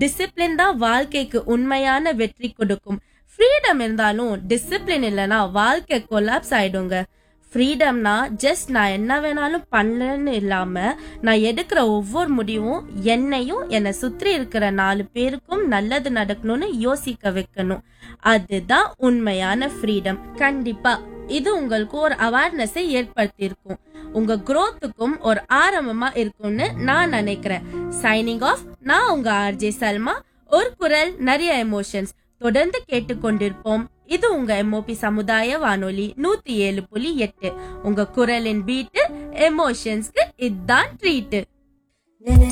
discipline தான் வாழ்க்கைக்கு உண்மையான வெற்றி கொடுக்கும் ஃப்ரீடம் இருந்தாலும் டிசிப்ளின் இல்லைன்னா வாழ்க்கை கொலாப்ஸ் ஆயிடுங்க ஃப்ரீடம்னா ஜஸ்ட் நான் என்ன வேணாலும் பண்ணலன்னு இல்லாம நான் எடுக்கிற ஒவ்வொரு முடிவும் என்னையும் என்னை சுற்றி இருக்கிற நாலு பேருக்கும் நல்லது நடக்கணும்னு யோசிக்க வைக்கணும் அதுதான் உண்மையான ஃப்ரீடம் கண்டிப்பா இது உங்களுக்கு ஒரு அவேர்னஸை ஏற்படுத்தியிருக்கும் உங்க growth-க்கும் ஒரு ஆரம்பமா இருக்கும்னு நான் நினைக்கிறேன் சைனிங் ஆஃப் நான் உங்க ஆர்ஜே சல்மா ஒரு குரல் நிறைய எமோஷன்ஸ் தொடர்ந்து கேட்டுக்கொண்டிருப்போம் இது உங்க எம்ஓபி சமுதாய வானொலி நூத்தி ஏழு புள்ளி எட்டு உங்க குரலின் பீட்டு எமோஷன்ஸ்க்கு இதுதான் ட்ரீட்டு